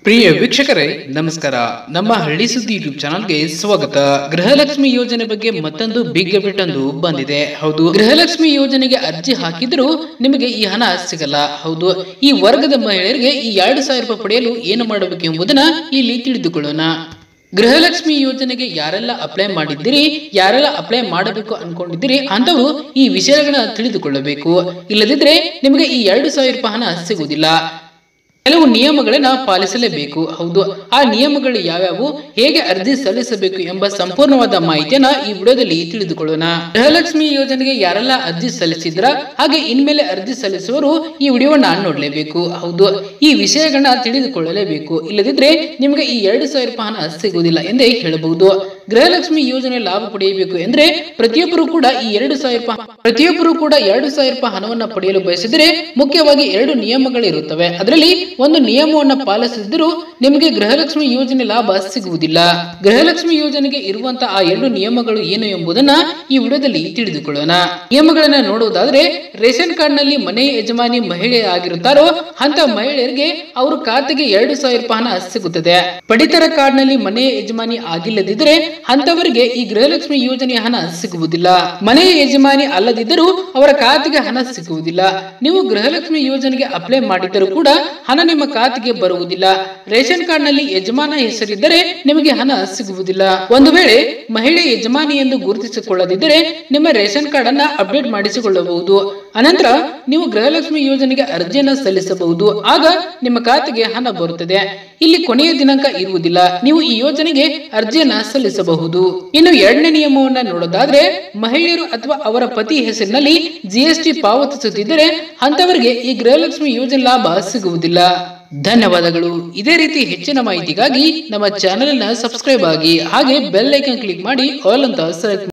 ಪ್ರಿಯ ವೀಕ್ಷಕರೇ ನಮಸ್ಕಾರ ನಮ್ಮ ಹಳ್ಳಿ ಸುದ್ದಿ ಯೂಟ್ಯೂಬ್ ಚಾನಲ್ಗೆ ಸ್ವಾಗತ ಗೃಹಲಕ್ಷ್ಮಿ ಯೋಜನೆ ಬಗ್ಗೆ ಮತ್ತೊಂದು ಬಿಗ್ ಅಪ್ಡೇಟ್ ಒಂದು ಬಂದಿದೆ ಹೌದು ಗೃಹಲಕ್ಷ್ಮಿ ಯೋಜನೆಗೆ ಅರ್ಜಿ ಹಾಕಿದ್ರು ನಿಮಗೆ ಈ ಹಣ ಸಿಗಲ್ಲ ಹೌದು ಈ ವರ್ಗದ ಮಹಿಳೆಯರಿಗೆ ಈ ಎರಡು ಸಾವಿರ ರೂಪಾಯಿ ಪಡೆಯಲು ಏನು ಮಾಡಬೇಕು ಎಂಬುದನ್ನ ಇಲ್ಲಿ ತಿಳಿದುಕೊಳ್ಳೋಣ ಗೃಹಲಕ್ಷ್ಮಿ ಯೋಜನೆಗೆ ಯಾರೆಲ್ಲ ಅಪ್ಲೈ ಮಾಡಿದ್ದೀರಿ ಯಾರೆಲ್ಲ ಅಪ್ಲೈ ಮಾಡಬೇಕು ಅನ್ಕೊಂಡಿದ್ದೀರಿ ಅಂತವರು ಈ ವಿಷಯಗಳನ್ನ ತಿಳಿದುಕೊಳ್ಳಬೇಕು ಇಲ್ಲದಿದ್ರೆ ನಿಮಗೆ ಈ ಎರಡು ಸಾವಿರ ರೂಪಾಯಿ ಹಣ ಸಿಗುವುದಿಲ್ಲ ಕೆಲವು ನಿಯಮಗಳನ್ನ ಪಾಲಿಸಲೇಬೇಕು ಹೌದು ಆ ನಿಯಮಗಳು ಯಾವ್ಯಾವು ಹೇಗೆ ಅರ್ಜಿ ಸಲ್ಲಿಸಬೇಕು ಎಂಬ ಸಂಪೂರ್ಣವಾದ ಮಾಹಿತಿಯನ್ನ ಈ ವಿಡಿಯೋದಲ್ಲಿ ತಿಳಿದುಕೊಳ್ಳೋಣ ಗೃಹಲಕ್ಷ್ಮಿ ಯೋಜನೆಗೆ ಯಾರೆಲ್ಲ ಅರ್ಜಿ ಸಲ್ಲಿಸಿದ್ರ ಹಾಗೆ ಇನ್ಮೇಲೆ ಅರ್ಜಿ ಸಲ್ಲಿಸುವವರು ಈ ವಿಡಿಯೋವನ್ನ ನೋಡಲೇಬೇಕು ಹೌದು ಈ ವಿಷಯಗಳನ್ನ ತಿಳಿದುಕೊಳ್ಳಲೇಬೇಕು ಇಲ್ಲದಿದ್ರೆ ನಿಮಗೆ ಈ ಎರಡು ಸಾವಿರ ರೂಪಾಯಿ ಹಣ ಸಿಗುವುದಿಲ್ಲ ಎಂದೇ ಹೇಳಬಹುದು ಗೃಹಲಕ್ಷ್ಮಿ ಯೋಜನೆ ಲಾಭ ಪಡೆಯಬೇಕು ಎಂದ್ರೆ ಪ್ರತಿಯೊಬ್ಬರು ಕೂಡ ಈ ಎರಡು ಸಾವಿರ ರೂಪಾಯಿ ಪ್ರತಿಯೊಬ್ಬರು ಕೂಡ ಎರಡು ಸಾವಿರ ರೂಪಾಯಿ ಹಣವನ್ನ ಪಡೆಯಲು ಬಯಸಿದರೆ ಮುಖ್ಯವಾಗಿ ಎರಡು ನಿಯಮಗಳಿರುತ್ತವೆ ಅದರಲ್ಲಿ ಒಂದು ನಿಯಮವನ್ನ ಪಾಲಿಸದಿದ್ದರೂ ನಿಮಗೆ ಗೃಹಲಕ್ಷ್ಮಿ ಯೋಜನೆ ಲಾಭ ಸಿಗುವುದಿಲ್ಲ ಗೃಹಲಕ್ಷ್ಮಿ ಯೋಜನೆಗೆ ಇರುವಂತಹ ಆ ಎರಡು ನಿಯಮಗಳು ಏನು ಎಂಬುದನ್ನ ಈ ವಿಡಿಯೋದಲ್ಲಿ ತಿಳಿದುಕೊಳ್ಳೋಣ ನಿಯಮಗಳನ್ನ ನೋಡುವುದಾದ್ರೆ ರೇಷನ್ ಕಾರ್ಡ್ ನಲ್ಲಿ ಮನೆ ಯಜಮಾನಿ ಮಹಿಳೆ ಆಗಿರುತ್ತಾರೋ ಅಂತ ಮಹಿಳೆಯರಿಗೆ ಅವ್ರ ಖಾತೆಗೆ ಎರಡು ಸಾವಿರ ರೂಪಾಯಿ ಹಣ ಸಿಗುತ್ತದೆ ಪಡಿತರ ಕಾರ್ಡ್ ನಲ್ಲಿ ಮನೆ ಯಜಮಾನಿ ಆಗಿಲ್ಲದಿದ್ದರೆ ಅಂತವರಿಗೆ ಈ ಗೃಹಲಕ್ಷ್ಮಿ ಯೋಜನೆಯ ಹಣ ಸಿಗುವುದಿಲ್ಲ ಮನೆಯ ಯಜಮಾನಿ ಅಲ್ಲದಿದ್ದರೂ ಅವರ ಖಾತೆಗೆ ಹಣ ಸಿಗುವುದಿಲ್ಲ ನೀವು ಗೃಹಲಕ್ಷ್ಮಿ ಯೋಜನೆಗೆ ಅಪ್ಲೈ ಮಾಡಿದ್ದರೂ ಕೂಡ ಹಣ ನಿಮ್ಮ ಖಾತೆಗೆ ಬರುವುದಿಲ್ಲ ರೇಷನ್ ಕಾರ್ಡ್ ನಲ್ಲಿ ಯಜಮಾನ ಹೆಸರಿದ್ದರೆ ನಿಮಗೆ ಹಣ ಸಿಗುವುದಿಲ್ಲ ಒಂದು ವೇಳೆ ಮಹಿಳೆ ಯಜಮಾನಿ ಎಂದು ಗುರುತಿಸಿಕೊಳ್ಳದಿದ್ದರೆ ನಿಮ್ಮ ರೇಷನ್ ಕಾರ್ಡ್ ಅನ್ನ ಅಪ್ಡೇಟ್ ಮಾಡಿಸಿಕೊಳ್ಳಬಹುದು ಅನಂತರ ನೀವು ಗೃಹಲಕ್ಷ್ಮಿ ಯೋಜನೆಗೆ ಅರ್ಜಿಯನ್ನು ಸಲ್ಲಿಸಬಹುದು ಆಗ ನಿಮ್ಮ ಖಾತೆಗೆ ಹಣ ಬರುತ್ತದೆ ಇಲ್ಲಿ ಕೊನೆಯ ದಿನಾಂಕ ಇರುವುದಿಲ್ಲ ನೀವು ಈ ಯೋಜನೆಗೆ ಅರ್ಜಿಯನ್ನ ಸಲ್ಲಿಸಬಹುದು ಇನ್ನು ಎರಡನೇ ನಿಯಮವನ್ನ ನೋಡೋದಾದ್ರೆ ಮಹಿಳೆಯರು ಅಥವಾ ಅವರ ಪತಿ ಹೆಸರಿನಲ್ಲಿ ಜಿಎಸ್ಟಿ ಪಾವತಿಸುತ್ತಿದ್ದರೆ ಅಂತವರಿಗೆ ಈ ಗೃಹಲಕ್ಷ್ಮಿ ಯೋಜನೆ ಲಾಭ ಸಿಗುವುದಿಲ್ಲ ಧನ್ಯವಾದಗಳು ಇದೇ ರೀತಿ ಹೆಚ್ಚಿನ ಮಾಹಿತಿಗಾಗಿ ನಮ್ಮ ಚಾನೆಲ್ ನ ಸಬ್ಸ್ಕ್ರೈಬ್ ಆಗಿ ಹಾಗೆ ಬೆಲ್ ಐಕನ್ ಕ್ಲಿಕ್ ಮಾಡಿ ಆಲ್ ಅಂತ ಸೆಲೆಕ್ಟ್